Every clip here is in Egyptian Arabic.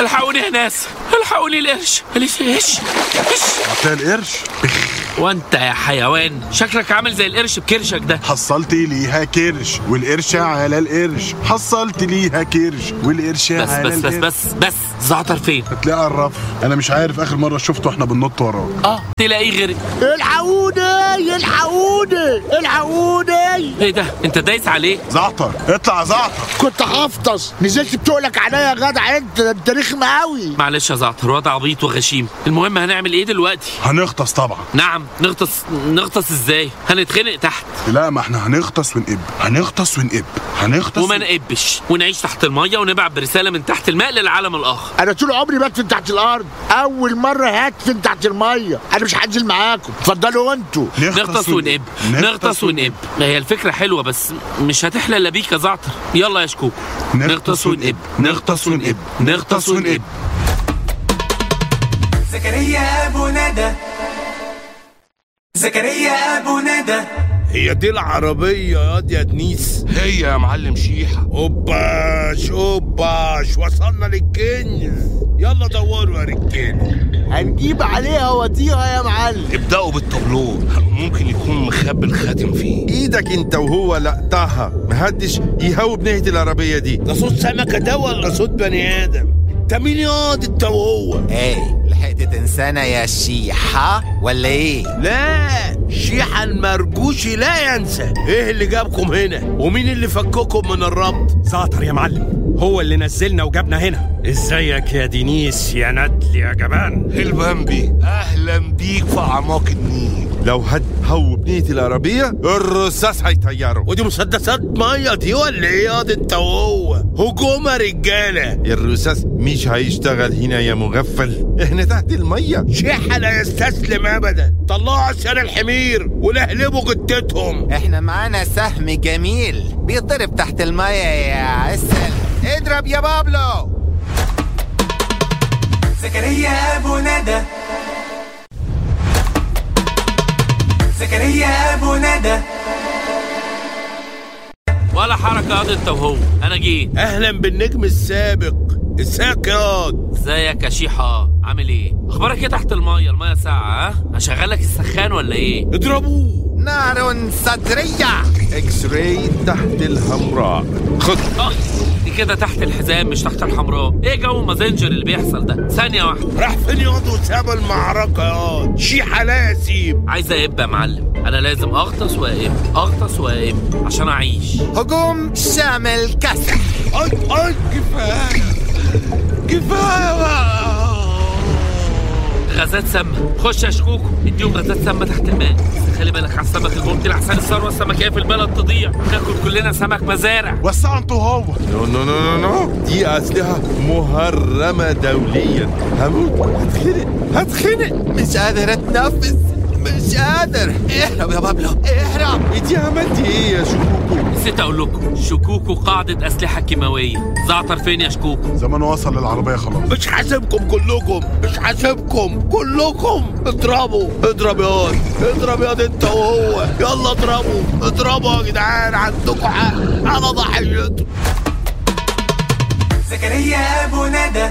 الحقوني يا ناس الحقوني القرش القرش ايش ايش هتلاقي القرش وانت يا حيوان شكلك عامل زي القرش بكرشك ده حصلت ليها كرش والقرش على القرش حصلت ليها كرش والقرش بس على بس بس القرش بس بس زعتر فين هتلاقيه على الرف انا مش عارف اخر مره شفته احنا بننط وراه اه تلاقيه غير الحقوني الحقوني الحقوني ايه ده انت دايس عليه زعتر اطلع يا زعتر كنت هفطس نزلت بتقلك عليا يا جدع انت ده انت رخم قوي معلش يا زعتر واد عبيط وغشيم المهم هنعمل ايه دلوقتي هنغطس طبعا نعم نغطس نغطس ازاي هنتخنق تحت لا ما احنا هنغطس ونقب هنغطس ونقب هنغطس وما نقبش ونعيش تحت الميه ونبعت برساله من تحت الماء للعالم الاخر انا طول عمري بدفن تحت الارض اول مره هدفن تحت الميه انا مش هنزل معاكم اتفضلوا انتوا نغطس ونقب نغطس ونقب هي الفكره حلوه بس مش هتحلى الا بيك يا زعتر يلا يا شكوك نغطس ونقب نغطس ونقب نغطس ونقب زكريا ابو ندى زكريا ابو ندى هي دي العربية يا واد يا دنيس هي يا معلم شيحة اوباش اوباش وصلنا للكنز يلا دوروا يا رجالة هنجيب عليها وديها يا معلم ابدأوا بالطابلوه ممكن يكون مخبي الخاتم فيه ايدك انت وهو لقطها محدش يهوب ناحية العربية دي ده صوت سمكة ده ولا صوت بني آدم ده مين ياض انت وهو ايه لحقت تنسانا يا شيحة ولا ايه لا شيحة المرجوشي لا ينسى ايه اللي جابكم هنا ومين اللي فككم من الربط زعتر يا معلم هو اللي نزلنا وجابنا هنا ازيك يا دينيس يا ندل يا جبان البامبي اهلا بيك في اعماق النيل لو هتهوب ناحية العربية الرصاص هيطيره ودي مسدسات ميه دي ولا ايه ياض انت وهو هجوم يا رجاله الرصاص مش هيشتغل هنا يا مغفل احنا تحت المية شيحة لا يستسلم ابدا طلعوا عشان الحمير ولهلبوا جتتهم احنا معانا سهم جميل بيضرب تحت المية يا عسل اضرب يا بابلو زكريا ابو ندى زكريا ابو ندى ولا حركه ياض انت وهو انا جيت اهلا بالنجم السابق ازيك ياض ازيك يا شيحة عامل ايه اخبارك ايه تحت الميه الميه ساعه ها هشغلك السخان ولا ايه اضربوه نار صدرية اكس راي تحت الحمراء خد آه، دي كده تحت الحزام مش تحت الحمراء ايه جو مازنجر اللي بيحصل ده ثانيه واحده راح فين ياض وساب المعركة ياض شيحة لا يسيب عايز اقب يا معلم انا لازم اغطس واقب اغطس واقب عشان اعيش هجوم شامل كسح اي اي كفاية كفاية بقى غازات سامه خش يا شكوكو اديهم غازات سامه تحت الماء بس خلي بالك على السمك الممكن احسن الثروه السمكيه في البلد تضيع ناكل كلنا سمك مزارع وسعوا انتوا هو نو نو نو نو نو دي أسلحة مهرمة دوليا هموت هتخنق هتخنق مش قادر اتنفس مش قادر اهرب يا بابلو اهرب انتي عملتي ايه يا شكوكو نسيت اقول لكم شكوكو قاعده اسلحه كيماويه زعتر فين يا شكوكو زمان وصل للعربيه خلاص مش حاسبكم كلكم مش حاسبكم كلكم اضربوا اضرب ياض اضرب ياض انت وهو يلا اضربوا اضربوا يا جدعان عندكم حق انا ضحيته زكريا ابو ندى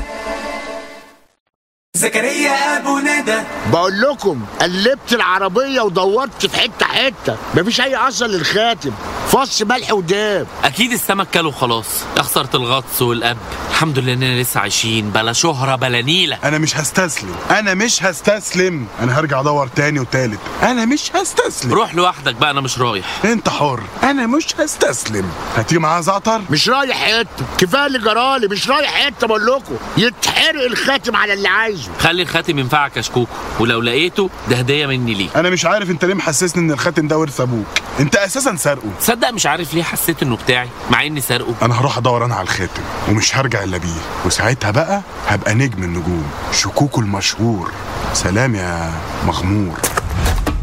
زكريا ابو ندى بقول لكم قلبت العربيه ودورت في حته حته مفيش اي اثر للخاتم فص ملح وداب اكيد السمك كله خلاص يا خساره الغطس والقب الحمد لله اننا لسه عايشين بلا شهره بلا نيله انا مش هستسلم انا مش هستسلم انا هرجع ادور تاني وتالت انا مش هستسلم روح لوحدك بقى انا مش رايح انت حر انا مش هستسلم هتيجي معايا زعتر مش رايح حته كفايه اللي جرالي مش رايح حته بقول لكم يتحرق الخاتم على اللي عايزه خلي الخاتم ينفعك يا شكوكو ولو لقيته ده هديه مني ليك انا مش عارف انت ليه محسسني ان الخاتم ده ورث ابوك انت اساسا سارقه تصدق مش عارف ليه حسيت انه بتاعي مع اني سارقه انا هروح ادور انا على الخاتم ومش هرجع الا بيه وساعتها بقى هبقى نجم النجوم شكوكو المشهور سلام يا مغمور